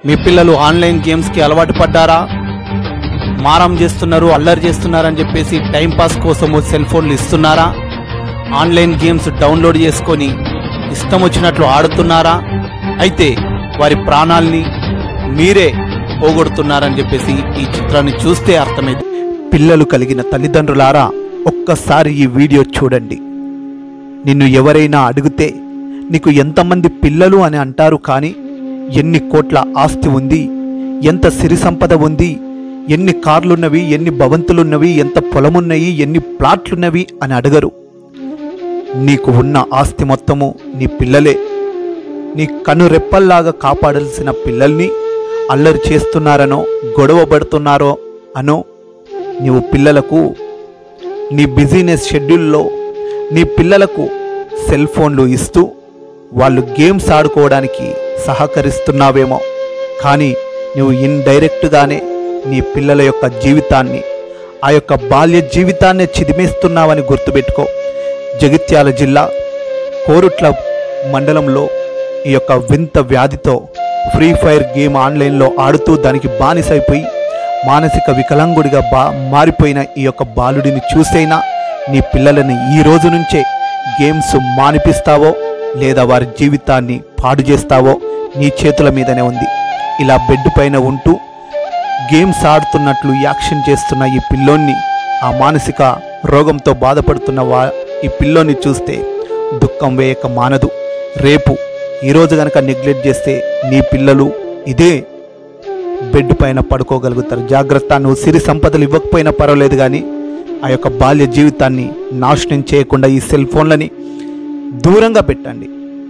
మీ పిల్లలు ఆన్లైన్ గేమ్స్కి అలవాటు పడ్డారా మారం చేస్తున్నారు అల్లరి చేస్తున్నారని చెప్పేసి టైంపాస్ కోసము సెల్ ఫోన్లు ఇస్తున్నారా ఆన్లైన్ గేమ్స్ డౌన్లోడ్ చేసుకొని ఇష్టం వచ్చినట్లు ఆడుతున్నారా అయితే వారి ప్రాణాల్ని మీరే పోగొడుతున్నారని చెప్పేసి ఈ చిత్రాన్ని చూస్తే అర్థమైంది పిల్లలు కలిగిన తల్లిదండ్రులారా ఒక్కసారి ఈ వీడియో చూడండి నిన్ను ఎవరైనా అడిగితే నీకు ఎంతమంది పిల్లలు అని అంటారు కానీ ఎన్ని కోట్ల ఆస్తి ఉంది ఎంత సిరి సంపద ఉంది ఎన్ని కార్లున్నవి ఎన్ని భవంతులున్నవి ఎంత పొలమున్నవి ఎన్ని ప్లాట్లున్నవి అని అడగరు నీకు ఉన్న ఆస్తి మొత్తము నీ పిల్లలే నీ కను రెప్పల్లాగా కాపాడాల్సిన పిల్లల్ని అల్లరి చేస్తున్నారనో గొడవ పడుతున్నారో అనో నీవు పిల్లలకు నీ బిజినెస్ షెడ్యూల్లో నీ పిల్లలకు సెల్ ఫోన్లు ఇస్తూ వాళ్ళు గేమ్స్ ఆడుకోవడానికి సహకరిస్తున్నావేమో కానీ నువ్వు ఇండైరెక్ట్గానే నీ పిల్లల యొక్క జీవితాన్ని ఆ యొక్క బాల్య జీవితాన్ని చిదిమేస్తున్నావని గుర్తుపెట్టుకో జగిత్యాల జిల్లా కోరుట్ల మండలంలో ఈ యొక్క వింత వ్యాధితో ఫ్రీ ఫైర్ గేమ్ ఆన్లైన్లో ఆడుతూ దానికి బానిసైపోయి మానసిక వికలాంగుడిగా బా మారిపోయిన ఈ యొక్క బాలుడిని చూసైనా నీ పిల్లలని ఈ రోజు నుంచే గేమ్స్ మానిపిస్తావో లేదా వారి జీవితాన్ని పాడు చేస్తావో నీ చేతుల మీదనే ఉంది ఇలా బెడ్ పైన ఉంటూ గేమ్స్ ఆడుతున్నట్లు యాక్షన్ చేస్తున్న ఈ పిల్లోన్ని ఆ మానసిక రోగంతో బాధపడుతున్న వా ఈ పిల్లోని చూస్తే దుఃఖం వేయక మానదు రేపు ఈరోజు గనక నెగ్లెక్ట్ చేస్తే నీ పిల్లలు ఇదే బెడ్ పైన పడుకోగలుగుతారు జాగ్రత్త నువ్వు సిరి సంపదలు ఇవ్వకపోయినా పర్వాలేదు కానీ ఆ యొక్క బాల్య జీవితాన్ని నాశనం చేయకుండా ఈ సెల్ ఫోన్లని దూరంగా పెట్టండి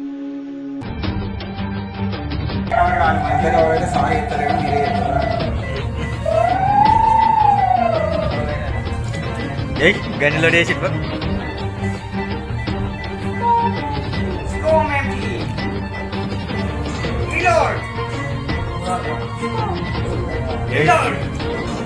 మధ్యలో ఎవరైతే సారీ చెప్తారేమో మీరే చెప్తారా ఏయ్ గనిలో వేసి Storm empty. Reload. Reload.